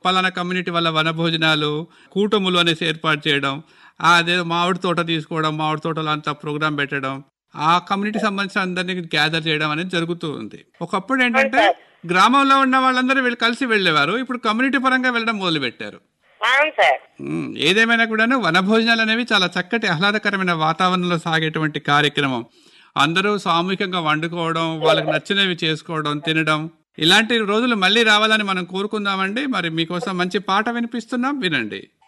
పలానా కమ్యూనిటీ వల్ల వనభోజనాలు కూటములు అనేసి ఏర్పాటు చేయడం ఆ అదే మామిడి తోట తీసుకోవడం మామిడి తోటలో అంతా ప్రోగ్రామ్ పెట్టడం ఆ కమ్యూనిటీ సంబంధించిన అందరినీ గ్యాదర్ చేయడం అనేది జరుగుతూ ఉంది ఒకప్పుడు ఏంటంటే గ్రామంలో ఉన్న వాళ్ళందరూ వీళ్ళు కలిసి వెళ్ళేవారు ఇప్పుడు కమ్యూనిటీ పరంగా వెళ్ళడం మొదలు పెట్టారు అవును సార్ ఉమ్, ఏదేమైనా కూడాను వనభోజనాలు అనేవి చాలా చక్కటి ఆహ్లాదకరమైన వాతావరణంలో సాగేటువంటి కార్యక్రమం అందరూ సామూహికంగా వండుకోవడం వాళ్ళకి నచ్చినవి చేసుకోవడం తినడం ఇలాంటి రోజులు మళ్ళీ రావాలని మనం కోరుకుందామండి మరి మీకోసం మంచి పాట వినిపిస్తున్నాం వినండి